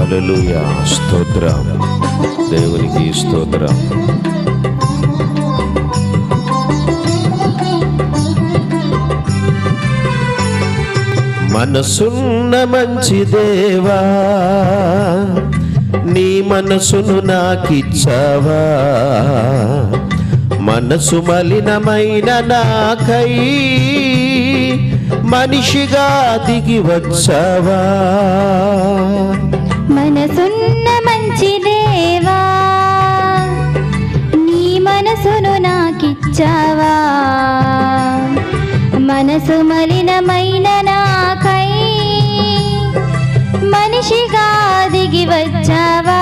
హల్లెలూయా స్తోత్రం దేవునికి స్తోత్రం మనసున్న మంచి దేవా నీ మనసును నాకిచ్చావా మనసు మలినమైన నాకై మనిషిగా దిగి వచ్చావా మనసున్న మంచి దేవా నీ మనసును నాకిచ్చావా మనసు మలినమైన నాకై మనిషిగా దిగి వచ్చావా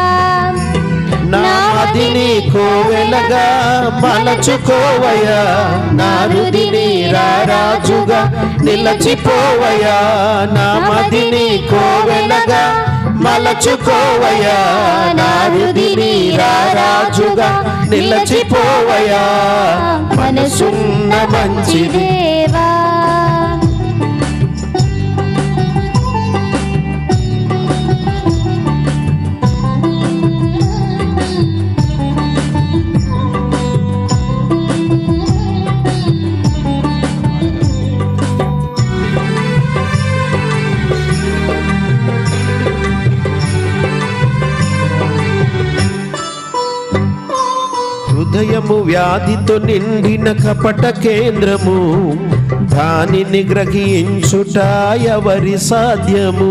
నాదిని కోవెలగా మలచుకోవయా నారుదిని రారాజుగా నిలచిపోవయా నామదిని కోవెలగా మలచుకోవయా నారుదిని రారాజుగా నిలచిపోవయా మనసున్న మంచిది దేవా హృదయము వ్యాధితో నిండిన కపట కేంద్రము దానిని గ్రహించుట ఎవరి సాధ్యము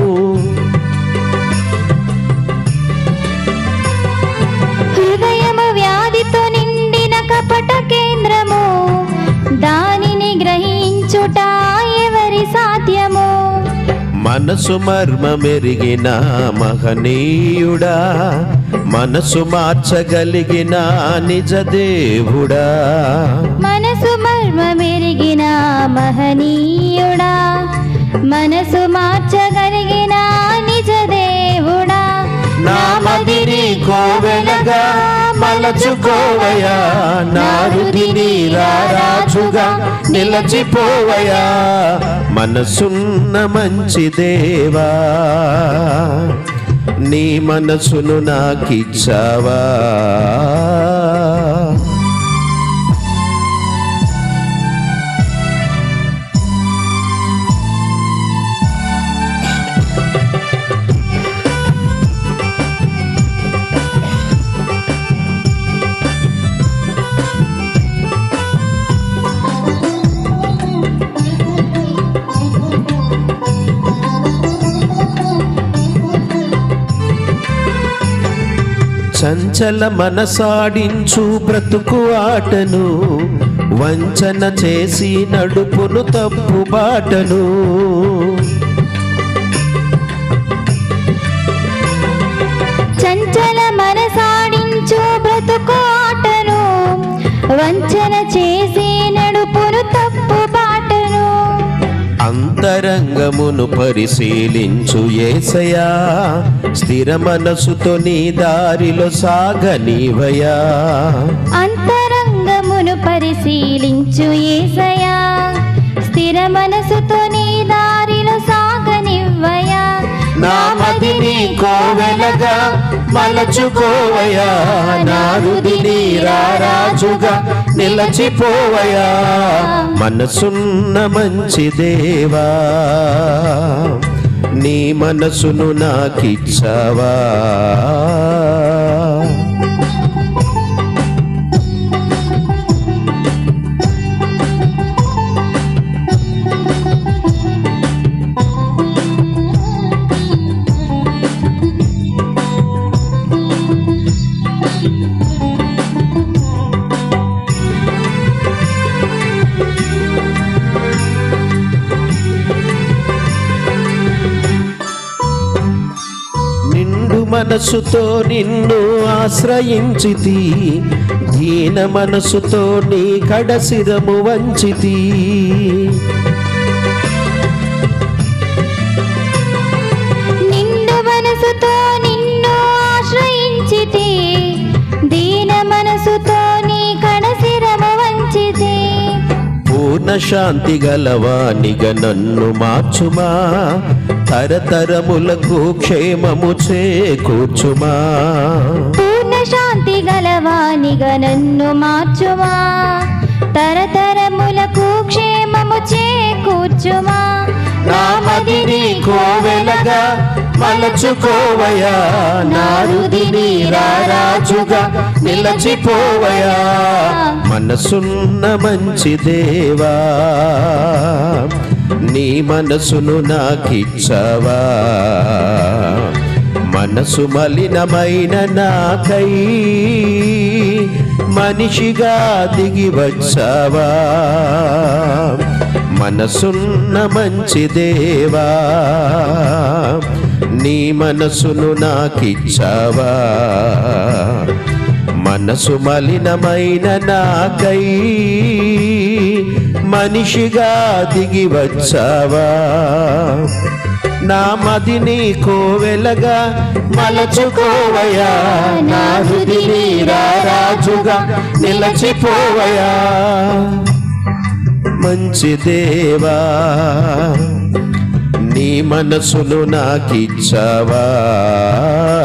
హృదయము వ్యాధితో నిండిన కపట కేంద్రము దానిని గ్రహించుట ఎవరి సాధ్యము మనసు మర్మమెరిగిన మహనీయుడా మనసు మార్చగలిగిన నిజ దేవుడా మనసు మర్మమెరిగిన మహనీయుడా మనసు మార్చగలిగిన నిజ దేవుడా నామదిని కోవెలగా మలచుకోవయా నారుదిని రారాజుగా నిలచిపోవయా మనసున్న మంచి దేవా నీ మనసును నాకిచ్చావా చంచల మనసాడించు బ్రతుకు ఆటను వంచన చేసి నడుపును తప్పు బాటను చంచల మనసాడించు బ్రతుకు ఆటను వంచన చేసి నడుపును తప్పు బాటను అంతరంగమును పరిశీలించు ఏసయా స్థిర మనసుతో నీ దారిలో సాగనివయా అంతరంగమును పరిశీలించు ఏసయా స్థిర మనసుతో నీ దారిలో సాగనివ్వయా నామదిని కోవెలగా మలచుకోవయా నారుదిని రారాజుగా నిలచిపోవయా మనసున్న మంచి దేవా నీ మనసును నాకిచ్చావా నిండు మనసుతో నిన్ను ఆశ్రయించితి దీన మనసుతో నీ కడసిరము వంచితి నిండు మనసుతో నిన్ను ఆశ్రయించితి దీన మనసుతో నీ కడసిరము వంచితి పూర్ణ శాంతి గలవానిగా నన్ను మార్చుమా తరతరములకు క్షేమము చేకూర్చుమా పూర్ణ శాంతి గలవానిగా నన్ను మార్చుమా తరతరములకు క్షేమము చేకూర్చుమా నా మదిని కోవెలగా మలచుకోవయా నా రుదిని రారాజుగా నిలచిపోవయా మనసున్న మంచి దేవా నీ మనసును నాకిచ్చవా మనసు మలినమైన నాకై మనిషిగా దిగి వచ్చావా మనసున్న మంచి దేవా నీ మనసును నాకిచ్చావా మనసు మలినమైన నాకై మనిషిగా దిగి వచ్చావా నా మదిని కోవెలగా మలచుకోవయా నా హృదిని రారాజుగా నిలచిపోవయా మంచి దేవా నీ మనసును నాకిచ్చావా